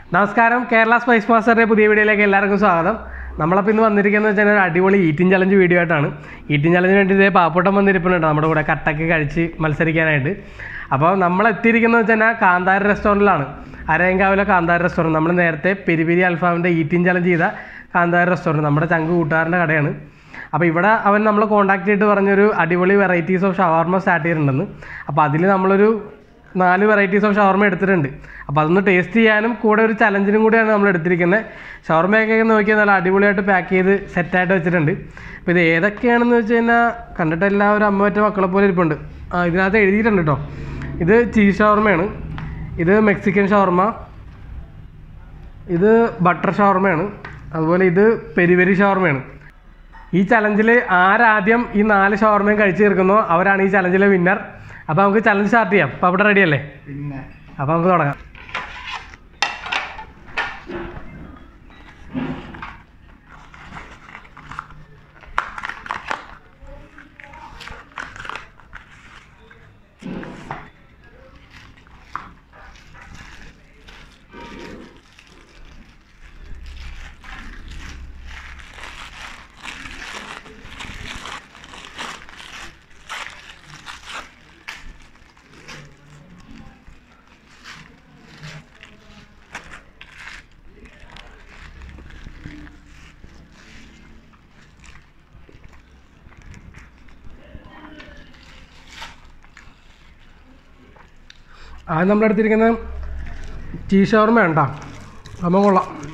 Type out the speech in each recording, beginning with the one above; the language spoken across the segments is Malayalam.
നമസ്കാരം കേരള സ്പൈസ് മാസ്റ്ററുടെ പുതിയ വീഡിയോയിലേക്ക് എല്ലാവർക്കും സ്വാഗതം നമ്മളപ്പോൾ ഇന്ന് വന്നിരിക്കുന്നത് വെച്ചാൽ ഒരു അടിപൊളി ഈറ്റിംഗ് ചലഞ്ച് വീഡിയോ ആയിട്ടാണ് ഈറ്റിംഗ് ചലഞ്ചിന് വേണ്ടി ഇതേ പാവപ്പെട്ടം വന്നിരിപ്പുണ്ട് നമ്മുടെ കൂടെ കട്ടക്ക് കഴിച്ച് മത്സരിക്കാനായിട്ട് അപ്പോൾ നമ്മൾ എത്തിയിരിക്കുന്നത് വെച്ചാൽ കാന്താര റെസ്റ്റോറൻറ്റിലാണ് അരയങ്കാവിലെ കാന്താര റെസ്റ്റോറൻറ്റ് നമ്മൾ നേരത്തെ പെരി പെരി അൽഫാമിൻ്റെ ഈറ്റിംഗ് ചലഞ്ച് ചെയ്ത കാന്താര റെസ്റ്റോറൻറ്റ് നമ്മുടെ ചങ്ക് കൂട്ടുകാരൻ്റെ കടയാണ് അപ്പോൾ ഇവിടെ അവൻ നമ്മൾ കോൺടാക്ട് ചെയ്തിട്ട് പറഞ്ഞൊരു അടിപൊളി വെറൈറ്റീസ് ഓഫ് ഷവർമ സ്റ്റാർട്ട് ചെയ്തിട്ടുണ്ടെന്ന് അപ്പോൾ അതിൽ നമ്മളൊരു നാല് വെറൈറ്റീസ് ഓഫ് ഷവർമ എടുത്തിട്ടുണ്ട് അപ്പോൾ അതൊന്ന് ടേസ്റ്റ് ചെയ്യാനും കൂടെ ഒരു ചലഞ്ചിനും കൂടിയാണ് നമ്മൾ എടുത്തിരിക്കുന്നത് ഷവർമയൊക്കെ നോക്കിയാൽ നല്ല അടിപൊളിയായിട്ട് പാക്ക് ചെയ്ത് സെറ്റായിട്ട് വെച്ചിട്ടുണ്ട് അപ്പോൾ ഇത് ഏതൊക്കെയാണെന്ന് വെച്ച് കഴിഞ്ഞാൽ കണ്ടിട്ട് എല്ലാവരും അമ്മ മറ്റേ മക്കളെ പോലെ ഇരിപ്പുണ്ട് ആ ഇതിനകത്ത് എഴുതിയിട്ടുണ്ട് കേട്ടോ ഇത് ചീസ് ഷവർമയാണ് ഇത് മെക്സിക്കൻ ഷവർമ ഇത് ബട്ടർ ഷവർമയാണ് അതുപോലെ ഇത് പെരി പെരി ഷവർമയാണ് ഈ ചലഞ്ചിൽ ആരാദ്യം ഈ നാല് ഷവർമയും കഴിച്ചു തീർക്കുന്നോ അവരാണ് ഈ ചലഞ്ചിലെ വിന്നർ അപ്പോൾ നമുക്ക് ചലഞ്ച് സ്റ്റാർട്ട് ചെയ്യാം അപ്പോൾ അവിടെ റെഡി അല്ലേ പിന്നെ അപ്പോൾ നമുക്ക് തുടങ്ങാം ആദ്യം നമ്മളെടുത്തിരിക്കുന്നത് ചീസ് ഷവർമ വേണ്ട അപ്പം കൊള്ളാം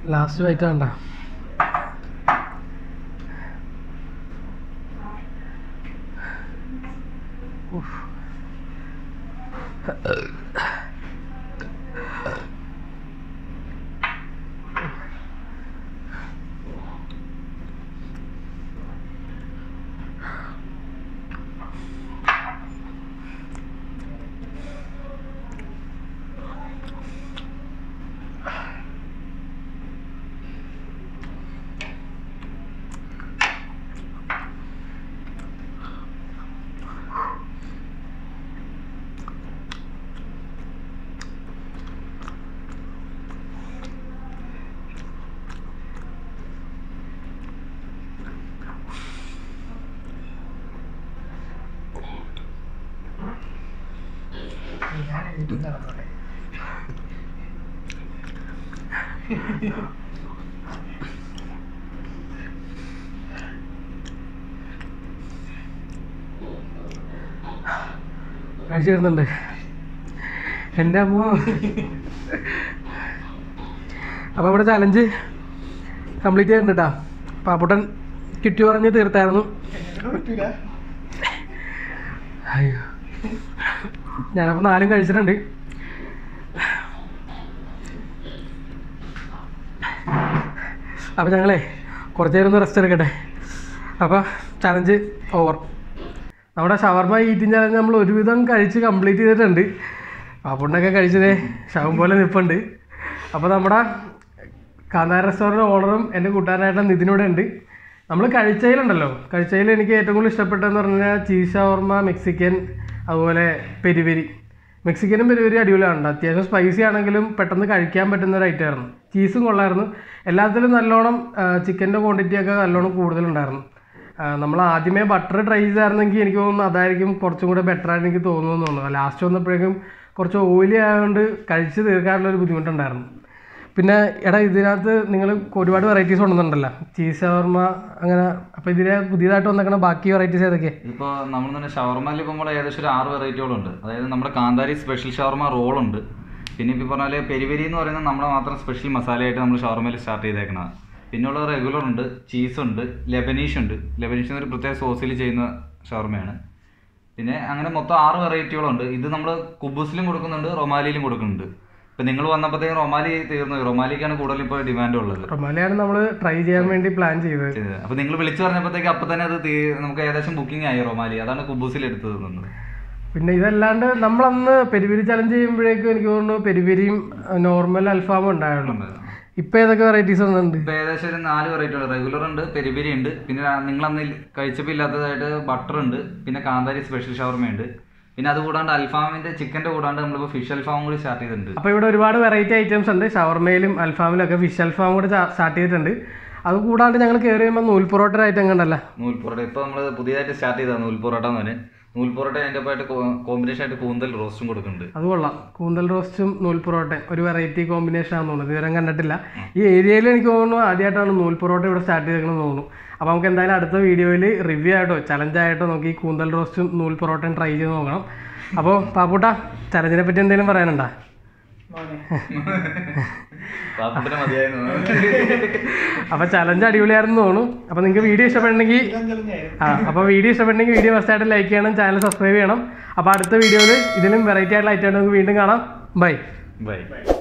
ലാസ്റ്റ് വൈറ്റ് വേണ്ട കഴിച്ചു വരുന്നുണ്ട് എൻ്റെ അമ്മ അപ്പോൾ ഇവിടെ ചലഞ്ച് കംപ്ലീറ്റ് ചെയ്തിട്ടുണ്ട് കേട്ടോ പാപ്പുട്ടൻ ചുറ്റി പറഞ്ഞ് തീർത്തായിരുന്നു അയ്യോ ഞാനപ്പോൾ നാലും കഴിച്ചിട്ടുണ്ട് അപ്പോൾ ഞങ്ങളെ കുറച്ച് നേരം ഒന്ന് റെസ്റ്റ് എടുക്കട്ടെ അപ്പോൾ ചലഞ്ച് ഓവർ നമ്മുടെ ഷവർമ ഈറ്റിംഗ് ചലഞ്ച് നമ്മൾ ഒരുവിധം കഴിച്ച് കംപ്ലീറ്റ് ചെയ്തിട്ടുണ്ട് പാപ്പുണ്ടൊക്കെ കഴിച്ചതേ ശവം പോലെ നിൽപ്പുണ്ട് അപ്പോൾ നമ്മുടെ കാന്താര റെസ്റ്റോറൻറ്റ് ഓണറും എൻ്റെ കൂട്ടുകാരനായിട്ടുള്ള നിതിനൂടെ ഉണ്ട് നമ്മൾ കഴിച്ചതിലുണ്ടല്ലോ കഴിച്ചതിൽ എനിക്ക് ഏറ്റവും കൂടുതൽ ഇഷ്ടപ്പെട്ടതെന്ന് പറഞ്ഞാൽ ചീസ് ഷവർമ മെക്സിക്കൻ അതുപോലെ പെരിപെരി മെക്സിക്കനും പെരിപെരി അടിപൊളിയാണ് അത്യാവശ്യം സ്പൈസി ആണെങ്കിലും പെട്ടെന്ന് കഴിക്കാൻ പറ്റുന്ന ഒരു ഐറ്റം ആയിരുന്നു ചീസും കൊള്ളായിരുന്നു എല്ലാത്തിലും നല്ലോണം ചിക്കൻ്റെ ക്വാണ്ടിറ്റി ഒക്കെ നല്ലോണം കൂടുതലുണ്ടായിരുന്നു നമ്മൾ ആദ്യമേ ബട്ടർ ട്രൈ ചെയ്തായിരുന്നെങ്കിൽ എനിക്ക് തോന്നുന്നു അതായിരിക്കും കുറച്ചും കൂടെ ബെറ്റർ ആയിട്ട് എനിക്ക് തോന്നുന്നു തോന്നുന്നു ലാസ്റ്റ് വന്നപ്പോഴേക്കും കുറച്ച് ഓയിലി ആയതുകൊണ്ട് കഴിച്ച് തീർക്കാനുള്ള ഒരു ബുദ്ധിമുട്ടുണ്ടായിരുന്നു പിന്നെ എടാ ഇതിനകത്ത് നിങ്ങൾ ഒരുപാട് വെറൈറ്റീസ് കൊണ്ടുവന്നിട്ടുണ്ടല്ലോ ചീസ് ഷവർമ അങ്ങനെ അപ്പോൾ ഇതിലെ പുതിയതായിട്ട് വന്നേക്കണ ബാക്കി വെറൈറ്റീസ് ഏതൊക്കെ ഇപ്പോൾ നമ്മൾ തന്നെ ഷവർമയിൽ ഇപ്പോൾ നമ്മൾ ഏകദേശം ഒരു ആറ് വെറൈറ്റികളുണ്ട് അതായത് നമ്മുടെ കാന്താരി സ്പെഷ്യൽ ഷവർമ റോളുണ്ട് പിന്നെ ഇപ്പോൾ പറഞ്ഞാൽ പെരിപെരി എന്ന് പറയുന്നത് നമ്മുടെ മാത്രം സ്പെഷ്യൽ മസാലയായിട്ട് നമ്മൾ ഷവർമയിൽ സ്റ്റാർട്ട് ചെയ്തേക്കണത് പിന്നെയുള്ള റെഗുലർ ഉണ്ട് ചീസ് ഉണ്ട് ലെബനീഷ് ഉണ്ട് ലെബനീഷ് എന്നൊരു പ്രത്യേക സോസിൽ ചെയ്യുന്ന ഷവർമയാണ് പിന്നെ അങ്ങനെ മൊത്തം ആറ് വെറൈറ്റികളുണ്ട് ഇത് നമ്മൾ കുബൂസിലും കൊടുക്കുന്നുണ്ട് റൊമാലിയിലും കൊടുക്കുന്നുണ്ട് ഇപ്പം നിങ്ങൾ വന്നപ്പോഴത്തേക്കും റൊമാലി തീർന്നു റൊമാലിക്കാണ് കൂടുതൽ ഇപ്പോൾ ഡിമാൻഡ് ഉള്ളത് റൊമാലിയാണ് നമ്മൾ ട്രൈ ചെയ്യാൻ വേണ്ടി പ്ലാൻ ചെയ്തത് ചെയ്തത്. അപ്പൊ നിങ്ങൾ വിളിച്ചു പറഞ്ഞപ്പോഴത്തേക്ക് അപ്പൊ തന്നെ അത് തീ- നമുക്ക് ഏകദേശം ബുക്കിംഗ് ആയി റൊമാലി അതാണ് കുബൂസിൽ എടുത്തത് നിന്ന് പിന്നെ ഇതല്ലാണ്ട് നമ്മളന്ന് പെരിപെരി ചലഞ്ച് ചെയ്യുമ്പോഴേക്കും എനിക്ക് തോന്നുന്നു പെരിപെരിയും നോർമൽ അൽഫാമും ഉണ്ടായുള്ളൂ ഇപ്പൊ ഏതൊക്കെ വെറൈറ്റീസ് വന്നിട്ടുണ്ട് ഇപ്പൊ ഏകദേശം ഒരു നാല് വെറൈറ്റി ഉണ്ട് റെഗുലർ ഉണ്ട് പെരിപെരി ഉണ്ട് പിന്നെ നിങ്ങൾ അന്ന് കഴിച്ചപ്പോൾ ഇല്ലാത്തതായിട്ട് ബട്ടർ ഉണ്ട് പിന്നെ കാന്താരി സ്പെഷ്യൽ ഷവർമയുണ്ട് പിന്നെ അത് കൂടാണ്ട് അൽഫാമിന്റെ ചിക്കന്റെ കൂടാണ്ട് നമ്മളിപ്പോൾ ഫിഷ് അൽഫാമും കൂടി സ്റ്റാർട്ട് ചെയ്തിട്ടുണ്ട് അപ്പോൾ ഇവിടെ ഒരുപാട് വെറൈറ്റി ഐറ്റംസ് ഉണ്ട് ഷവർമയിലും അൽഫാമിലും ഒക്കെ ഫിഷ് അൽഫാം കൂടെ സ്റ്റാർട്ട് ചെയ്തിട്ടുണ്ട് അത് കൂടാണ്ട് ഞങ്ങൾ കയറി വരുമ്പോൾ നൂൽ പൊറോട്ട ഐറ്റം കണ്ടല്ല നൂൽ പൊറോട്ട ഇപ്പൊ നമ്മൾ പുതിയതായിട്ട് സ്റ്റാർട്ട് ചെയ്തതാണ് നൂൽ പൊറോട്ട എന്ന് പറഞ്ഞ് നൂൽ പൊറോട്ട അതിൻ്റെ ഒപ്പമായിട്ട് കോമ്പിനേഷൻ ആയിട്ട് കൂന്തൽ റോസ്റ്റും കൊടുക്കുന്നുണ്ട് അത് കൊള്ളാം കൂന്തൽ റോസ്റ്റും നൂൽ പൊറോട്ടയും ഒരു വെറൈറ്റി കോമ്പിനേഷൻ ആണെന്ന് തോന്നുന്നു ഇതുവരെ കണ്ടിട്ടില്ല ഈ ഏരിയയിൽ എനിക്ക് തോന്നുന്നു ആദ്യമായിട്ടാണ് നൂൽ പൊറോട്ട ഇവിടെ സ്റ്റാർട്ട് ചെയ്തേക്കണമെന്ന് തോന്നുന്നു അപ്പോൾ നമുക്ക് എന്തായാലും അടുത്ത വീഡിയോയിൽ റിവ്യൂ ആയിട്ടോ ചലഞ്ച് ആയിട്ടോ നോക്കി ഈ കൂന്തൽ റോസ്റ്റും നൂൽ പൊറോട്ടയും ട്രൈ ചെയ്ത് നോക്കണം അപ്പോൾ പാപ്പൂട്ട ചലഞ്ചിനെ പറ്റി എന്തെങ്കിലും പറയാനുണ്ടോ പാപ്പത്തിന് മതിയായിരുന്നു അപ്പോൾ ചലഞ്ച് അടിപൊളിയായിരുന്നു തോന്നുന്നു അപ്പോൾ നിങ്ങൾക്ക് വീഡിയോ ഇഷ്ടപ്പെടണമെങ്കിൽ ആ അപ്പോൾ വീഡിയോ ഇഷ്ടപ്പെടണമെങ്കിൽ വീഡിയോ ഫസ്റ്റായിട്ട് ലൈക്ക് ചെയ്യണം ചാനൽ സബ്സ്ക്രൈബ് ചെയ്യണം അപ്പോൾ അടുത്ത വീഡിയോയിൽ ഇതിലും വെറൈറ്റി ആയിട്ടുള്ള ഐറ്റം നമുക്ക് വീണ്ടും കാണാം ബൈ ബൈ